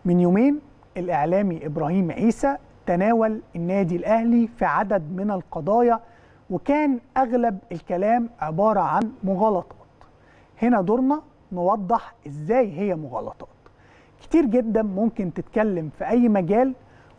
من يومين الإعلامي إبراهيم عيسى تناول النادي الأهلي في عدد من القضايا وكان أغلب الكلام عبارة عن مغالطات هنا دورنا نوضح إزاي هي مغالطات كتير جدا ممكن تتكلم في أي مجال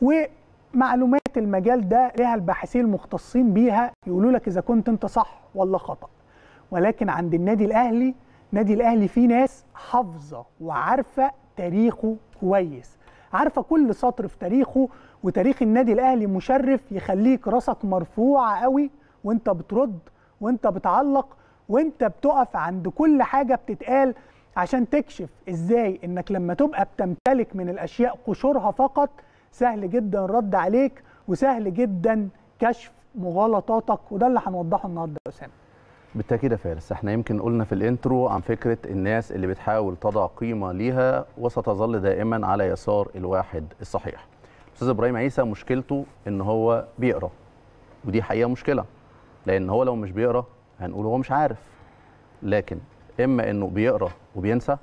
ومعلومات المجال ده لها الباحثين المختصين بيها يقولوا لك إذا كنت أنت صح ولا خطأ ولكن عند النادي الأهلي نادي الأهلي فيه ناس حافظة وعارفة تاريخه كويس عارفة كل سطر في تاريخه وتاريخ النادي الأهلي مشرف يخليك راسك مرفوعة قوي وانت بترد وانت بتعلق وانت بتقف عند كل حاجة بتتقال عشان تكشف ازاي انك لما تبقى بتمتلك من الاشياء قشورها فقط سهل جدا الرد عليك وسهل جدا كشف مغالطاتك وده اللي هنوضحه النهارده يا اسامه بالتاكيد يا فارس احنا يمكن قلنا في الانترو عن فكره الناس اللي بتحاول تضع قيمه ليها وستظل دائما على يسار الواحد الصحيح استاذ ابراهيم عيسى مشكلته ان هو بيقرا ودي حقيقه مشكله لان هو لو مش بيقرا هنقول هو مش عارف لكن اما انه بيقرا وبينسى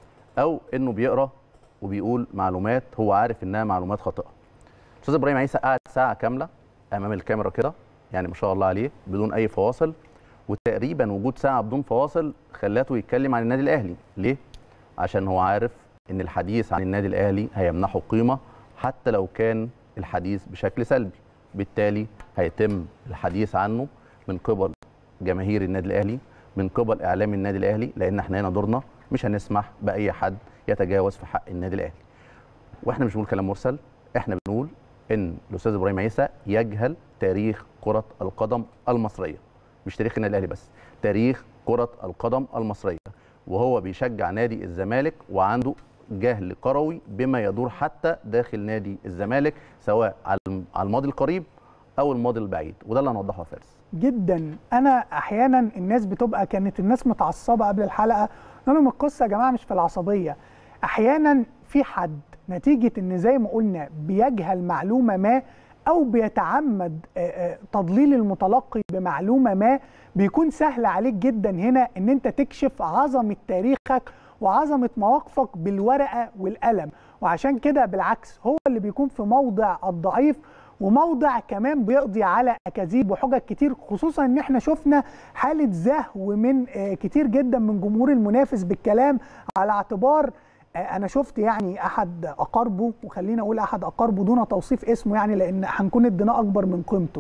او انه بيقرا وبيقول معلومات هو عارف انها معلومات خاطئه استاذ ابراهيم عيسى قعد ساعه كامله امام الكاميرا كده يعني ما شاء الله عليه بدون اي فواصل وتقريبا وجود ساعه بدون فواصل خلاته يتكلم عن النادي الاهلي ليه عشان هو عارف ان الحديث عن النادي الاهلي هيمنحه قيمه حتى لو كان الحديث بشكل سلبي بالتالي هيتم الحديث عنه من قبل جماهير النادي الاهلي من قبل اعلام النادي الاهلي لان احنا هنا دورنا مش هنسمح باي حد يتجاوز في حق النادي الاهلي واحنا مش بنقول كلام مرسل احنا بنقول ان الاستاذ ابراهيم عيسى يجهل تاريخ كره القدم المصريه مش تاريخ النادي الاهلي بس تاريخ كره القدم المصريه وهو بيشجع نادي الزمالك وعنده جهل كروي بما يدور حتى داخل نادي الزمالك سواء على الماضي القريب او الماضي البعيد وده اللي هنوضحه يا فارس جدا انا احيانا الناس بتبقى كانت الناس متعصبه قبل الحلقه لهم القصه يا جماعه مش في العصبيه احيانا في حد نتيجه ان زي ما قلنا بيجهل معلومه ما او بيتعمد تضليل المتلقي بمعلومه ما بيكون سهل عليك جدا هنا ان انت تكشف عظمه تاريخك وعظمه مواقفك بالورقه والقلم وعشان كده بالعكس هو اللي بيكون في موضع الضعيف وموضع كمان بيقضي على اكاذيب وحجج كتير خصوصا ان احنا شفنا حاله زهو من كتير جدا من جمهور المنافس بالكلام على اعتبار انا شفت يعني احد اقاربه وخلينا اقول احد اقاربه دون توصيف اسمه يعني لان هنكون اديناه اكبر من قيمته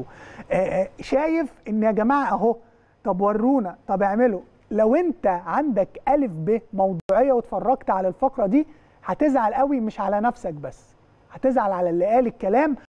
شايف ان يا جماعه اهو طب ورونا طب اعملوا لو انت عندك الف ب موضوعيه واتفرجت على الفقره دي هتزعل قوي مش على نفسك بس هتزعل على اللي قال الكلام